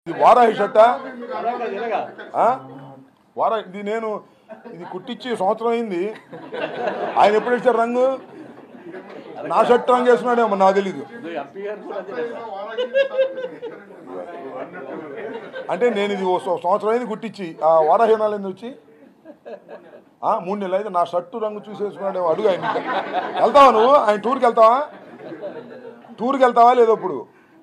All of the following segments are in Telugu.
ఇది వారాహి షర్ట ఇలాగా ఇలాగా వారా ఇది నేను ఇది కుట్టించి సంవత్సరం అయింది ఆయన ఎప్పుడు ఇచ్చారు రంగు నా షర్ట్ రంగు వేసుకున్నాడేమో నాకు తెలీదు ఇది ఎంపీ గారు కూడా అదే అంటే నేను ఇది ఓ సం- సంవత్సరం అయింది కుట్టించి ఆ వారాహి నాలుగు వచ్చి ఆ, మూడు నెలలు అయితే నా షర్టు రంగు చూసి వేసుకున్నాడేమో అడుగు ఆయన వెళ్తావా నువ్వు ఆయన టూర్కి వెళ్తావా టూర్కి వెళ్తావా లేదో ఇప్పుడు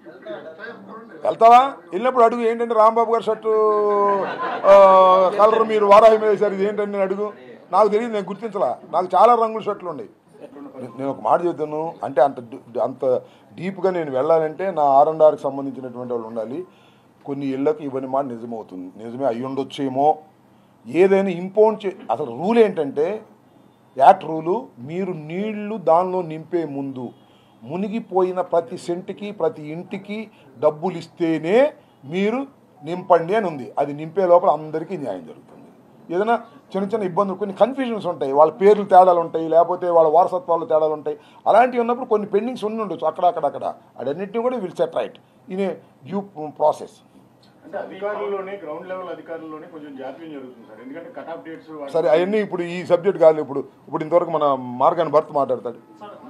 వెళ్తావా వెళ్ళినప్పుడు అడుగు ఏంటంటే రాంబాబు గారి షర్టు ఆ, కలర్ మీరు వారాహి మీద వేశారు ఇది ఏంటంటే నేను అడుగు నాకు తెలియదు నేను గుర్తించలా నాకు చాలా రంగుల షర్ట్లు ఉన్నాయి నే- నేను ఒక మాట చెప్తాను అంటే అంత డి- అంత డీప్గా నేను వెళ్ళాలంటే నా ఆర్ అండ్ ఆర్కి సంబంధించినటువంటి వాళ్ళు ఉండాలి కొన్ని ఇళ్ళకి ఇవన్నీ మాట నిజమవుతుంది నిజమే అయి ఉండొచ్చేమో ఏదైనా ఇంపౌండ్ చే అసలు రూల్ ఏంటంటే యాక్ట్ రూలు మీరు నీళ్లు దానిలో నింపే ముందు మునిగిపోయిన ప్రతి సెంటుకి ప్రతి ఇంటికి డబ్బులు ఇస్తేనే మీరు నింపండి అని ఉంది అది నింపే లోపల అందరికీ న్యాయం జరుగుతుంది ఏదైనా చిన్న చిన్న ఇబ్బందులు కొన్ని కన్ఫ్యూజన్స్ ఉంటాయి వాళ్ళ పేర్లు తేడాలు ఉంటాయి లేకపోతే వాళ్ళ వారసత్వాలు తేడాలు ఉంటాయి అలాంటివి ఉన్నప్పుడు కొన్ని పెండింగ్స్ ఉండి ఉండొచ్చు అక్కడ అక్కడ అక్కడ అడన్నింటినీ కూడా will set right in a due process అంటే అధికారుల్లోనే గ్రౌండ్ లెవెల్ అధికారుల్లోనే కొంచెం జాప్యం జరుగుతుంది సార్ ఎందుకంటే కట్ ఆఫ్ డేట్స్ సరే అవన్నీ ఇప్పుడు ఈ సబ్జెక్ట్ కాదు ఇప్పుడు ఇప్పుడు ఇంతవరకు మన మార్గాన్ని భర్త మాట్లాడతాడు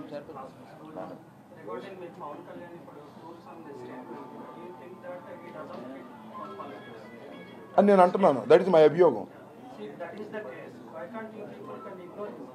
regarding with Pawan Kalyan ఇప్పుడు rules on this day, do you think that it doesn't fit on politics? అని నేను అంటున్నాను దట్ ఇస్ మై అభియోగం See, that is the case. Why can't you people can ignore him?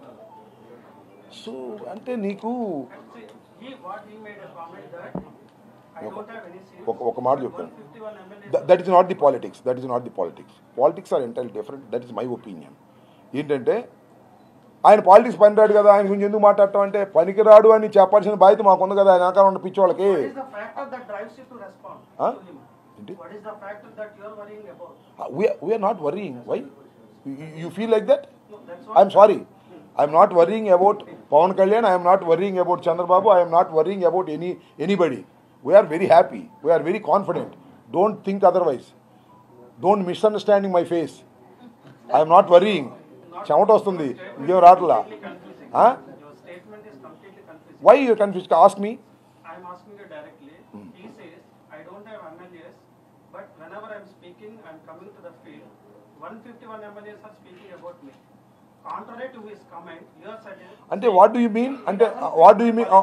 So అంటే నీకు See, he, what he made a comment that I don't have any seats. ఒక ఒక మాట చెప్తాను 151 MLAs. That is not the politics that is not the politics politics are entire different that is my opinion ఏంటంటే ఆయన పాలిటిక్స్ పనిరాడు కదా ఆయన గురించి ఎందుకు మాట్లాడటం అంటే పనికిరాడు అని చెప్పాల్సిన బాధ్యత మాకుంది కదా ఆయన ఆకారం ఉన్న పిచ్చోళ్ళకి What is the factor that drives you to respond Huh? to him? ఏంటి What is the factor that you are worrying about? We are not worrying why you feel like that No, that's I'm sorry I'm not worrying about Pawan Kalyan I'm not worrying about Chandrababu I'm not worrying about any anybody we are very happy we are very confident don't think otherwise don't misunderstanding my face I'm not worrying చెమట వస్తుంది ఇంకేం రావట్లా confusing. Huh? Your statement is completely confusing. Why you confuse ask me I am asking you directly. He says, I don't have MLAs, but whenever I am speaking, I am coming to the field. 151 MLAs are speaking about me. Contrary to his comment, you are saying. అంటే వాట్ డూ యూ మీన్ అంటే what do you mean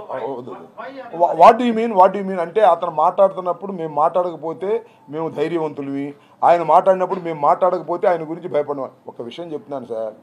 what do you mean what do mean అంటే అతను మాట్లాడుతున్నప్పుడు మేము మాట్లాడకపోతే మేము ధైర్యవంతులవి ఆయన మాట్లాడినప్పుడు మేము మాట్లాడకపోతే ఆయన గురించి భయపడము ఒక విషయం చెప్తున్నాను సార్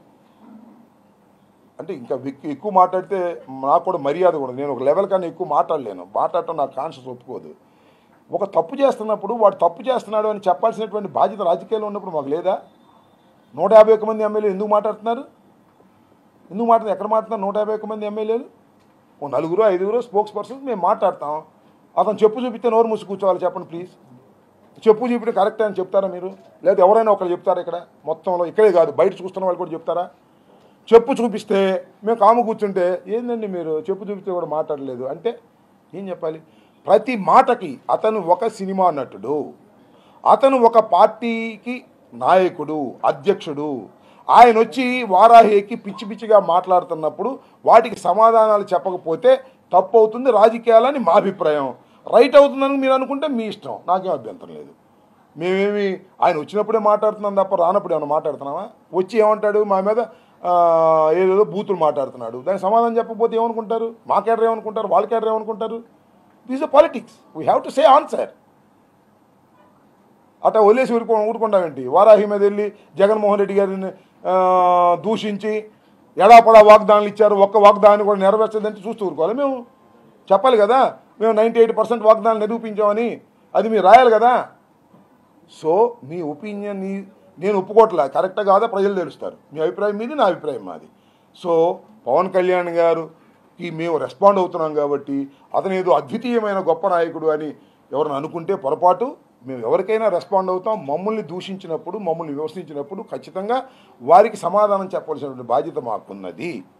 అంటే ఇంకా ఎక్కు- ఎక్కువ మాట్లాడితే నాకు కూడా మర్యాద కూడా నేను ఒక లెవెల్ కన్నా ఎక్కువ మాట్లాడలేను మాట్లాడటం నాకు కాన్షియస్ ఒప్పుకోదు ఒక తప్పు చేస్తున్నప్పుడు వాడు తప్పు చేస్తున్నాడు అని చెప్పాల్సినటువంటి బాధ్యత రాజకీయాల్లో ఉన్నప్పుడు మాకు లేదా నూట యాభై ఒక్క మంది ఎమ్మెల్యేలు ఎందుకు మాట్లాడుతున్నారు ఎందుకు మాట్లాడుతున్నారు ఎక్కడ మాట్లాడుతున్నారు నూట యాభై ఒక్క మంది ఎమ్మెల్యేలు ఓ నలుగురు ఐదుగురు స్పోక్స్ పర్సన్స్ మేము మాట్లాడతాం అతను చెప్పు చూపిస్తే నోరు మూసి కూర్చోవాలి చెప్పండి ప్లీజ్ చెప్పు చూపితే కరెక్ట్ అని చెప్తారా మీరు లేదా ఎవరైనా ఒకరు చెప్తారా ఇక్కడ మొత్తంలో ఇక్కడే కాదు బయట చూస్తున్న వాళ్ళు కూడా చెప్తారా చెప్పు చూపిస్తే మేము కాము కూర్చుంటే ఏందండి మీరు చెప్పు చూపిస్తే కూడా మాట్లాడలేదు అంటే ఏం చెప్పాలి ప్రతి మాటకి అతను ఒక సినిమా నటుడు అతను ఒక పార్టీకి నాయకుడు అధ్యక్షుడు ఆయన వచ్చి వారాహికి పిచ్చి పిచ్చిగా మాట్లాడుతున్నప్పుడు వాటికి సమాధానాలు చెప్పకపోతే తప్పు అవుతుంది రాజకీయాలని మా అభిప్రాయం రైట్ అవుతుందని మీరు అనుకుంటే మీ ఇష్టం నాకేం అభ్యంతరం లేదు మేమేమి ఆయన వచ్చినప్పుడే మాట్లాడుతున్నాం తప్ప రానప్పుడు ఏమైనా మాట్లాడుతున్నామా వచ్చి ఏమంటాడు మా మీద ఆ, ఏదేదో బూతులు మాట్లాడుతున్నాడు దానికి సమాధానం చెప్పకపోతే ఏమనుకుంటారు మా కేడర్ ఏమనుకుంటారు వాళ్ళ కేడర్ ఏమనుకుంటారు these uh politics we have to say answer అట్లా వదిలేసి ఊరుకో ఊరుకుంటామేంటి వారాహి మీద వెళ్ళి జగన్మోహన్ రెడ్డి గారిని ఆ, దూషించి ఎడాపడా వాగ్దానాలు ఇచ్చారు ఒక్క వాగ్దానాన్ని కూడా నెరవేర్చదంటే చూస్తూ ఊరుకోవాలి మేము చెప్పాలి కదా మేము నైంటీ ఎయిట్ పర్సెంట్ వాగ్దానాలు నిరూపించామని అది మీరు రాయాలి కదా సో మీ ఒపీనియన్ని నేను ఒప్పుకోవట్లే కరెక్టా కాదా ప్రజలు తెలుస్తారు మీ అభిప్రాయం మీది నా అభిప్రాయం మాది సో పవన్ కళ్యాణ్ గారుకి మేము రెస్పాండ్ అవుతున్నాం కాబట్టి అతను ఏదో అద్వితీయమైన గొప్ప నాయకుడు అని ఎవరైనా అనుకుంటే పొరపాటు మేము ఎవరికైనా రెస్పాండ్ అవుతాం మమ్మల్ని దూషించినప్పుడు మమ్మల్ని విమర్శించినప్పుడు ఖచ్చితంగా వారికి సమాధానం చెప్పవలసినటువంటి బాధ్యత మాకున్నది